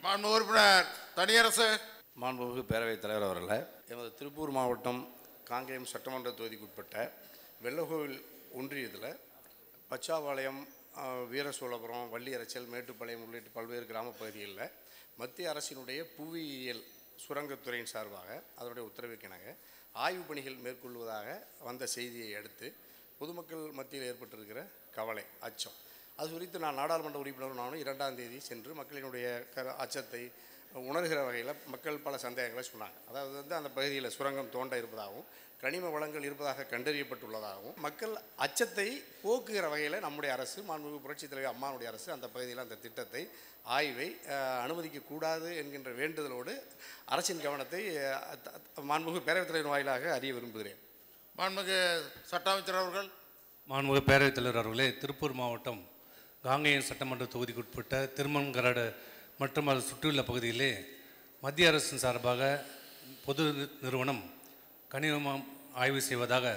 மாண்பு உறுப்பினர் தனியரசு மாண்புமிகு பேரவைத் தலைவர் அவர்களே எமது திருப்பூர் மாவட்டம் காங்கேயம் சட்டமன்ற தொகுதிக்குட்பட்ட வெள்ளகோவில் ஒன்றியத்தில் பச்சாபாளையம் ஆஹ், வீரசோழபுரம் வள்ளியரச்சல் மேட்டுப்பாளையம் உள்ளிட்ட பல்வேறு கிராமப் பகுதிகளில் மத்திய அரசினுடைய புவியியல் சுரங்கத்துறையின் சார்பாக அதனுடைய உத்தரவிற்கிணங்க ஆய்வுப் பணிகள் மேற்கொள்வதாக வந்த செய்தியை அடுத்து பொதுமக்கள் மத்தியில் ஏற்பட்டிருக்கிற கவலை அச்சம் அது குறித்து நான் நாடாளுமன்ற உறுப்பினர் நானும் இரண்டாம் தேதி சென்று மக்களினுடைய கர அச்சத்தை உணர்கிற வகையில் மக்கள் பல சந்தேகங்களை சொன்னாங்க அதாவது வந்து அந்த பகுதியில் சுரங்கம் தோண்ட இருப்பதாகவும் கனிம வளங்கள் இருப்பதாக கண்டறியப்பட்டுள்ளதாகவும் மக்கள் அச்சத்தை போக்குகிற வகையில் நம்முடைய அரசு மாண்புமிகு புரட்சித் தலைவர் அம்மானுடைய அரசு அந்த பகுதியில் அந்த திட்டத்தை ஆய்வை அஹ், அனுமதிக்கக்கூடாது என்கின்ற வேண்டுதலோடு அரசின் கவனத்தை அஹ், த- த- மாண்புமிகு பேரவைத் தலைவர் வாயிலாக அறிய விரும்புகிறேன் மாண்புமிகு சட்ட அமைச்சர் அவர்கள் மாண்புமிகு பேரவைத் தலைவர் அவர்களே திருப்பூர் மாவட்டம் காங்கேயம் சட்டமன்ற தொகுதிக்குட்பட்ட திருமங்கரடு மற்றும் அது சுற்றியுள்ள பகுதியிலே மத்திய அரசின் சார்பாக பொது நி- நிறுவனம் கனிமம் ஆய்வு செய்வதாக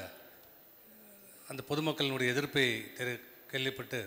அந்த பொதுமக்களினுடைய எதிர்ப்பை தெரி கேள்விப்பட்டு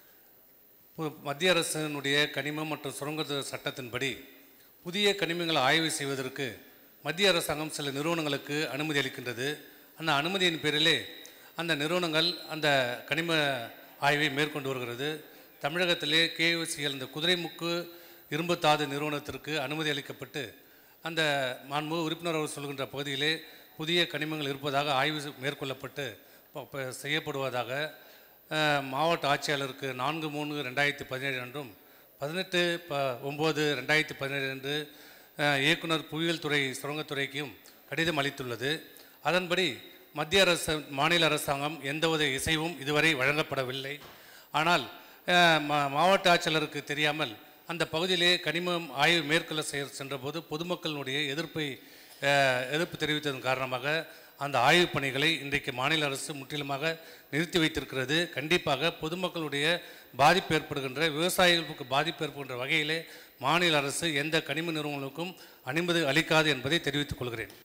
பு- மத்திய அரசினுடைய கனிமம் மற்றும் சுரங்க சட்டத்தின்படி புதிய கனிமங்களை ஆய்வு செய்வதற்கு மத்திய அரசாங்கம் சில நிறுவனங்களுக்கு அனுமதி அளிக்கின்றது அந்த அனுமதியின் பேரிலே அந்த நிறுவனங்கள் அந்த கனிம ஆய்வை மேற்கொண்டு வருகிறது தமிழகத்திலே கேஓசிஎல் இந்த குதிரைமுக்கு இரும்புத்தாது நிறுவனத்திற்கு அனுமதி அளிக்கப்பட்டு அந்த மாண்பு உறுப்பினர் அவர் சொல்கின்ற பகுதியிலே புதிய கனிமங்கள் இருப்பதாக ஆய்வு செ- மேற்கொள்ளப்பட்டு ப- ப- செய்யப்படுவதாக அஹ், மாவட்ட ஆட்சியாளருக்கு நான்கு மூணு ரெண்டாயிரத்தி பதினேழு அன்றும் பதினெட்டு ப ஒம்பது ரெண்டாயிரத்தி பதினேழு அன்று அஹ், இயக்குனர் புவியியல் துறை சுரங்கத்துறைக்கும் கடிதம் அளித்துள்ளது அதன்படி மத்திய அரசு மாநில அரசாங்கம் எந்தவித இசைவும் இதுவரை வழங்கப்படவில்லை ஆனால் அஹ், மா- மாவட்ட ஆட்சியாளருக்கு தெரியாமல் அந்த பகுதியிலே கனிமம் ஆய்வு மேற்கொள்ள செய சென்றபோது பொதுமக்களினுடைய எதிர்ப்பை அஹ், எதிர்ப்பு தெரிவித்ததன் காரணமாக அந்த ஆய்வுப் பணிகளை இன்றைக்கு மாநில அரசு முற்றிலுமாக நிறுத்தி வைத்திருக்கிறது கண்டிப்பாக பொதுமக்களுடைய பாதிப்பு ஏற்படுகின்ற விவசாயிகளுக்கு பாதிப்பு ஏற்படுகின்ற வகையிலே மாநில அரசு எந்த கனிம நிறுவனங்களுக்கும் அனுமதி அளிக்காது என்பதை தெரிவித்துக் கொள்கிறேன்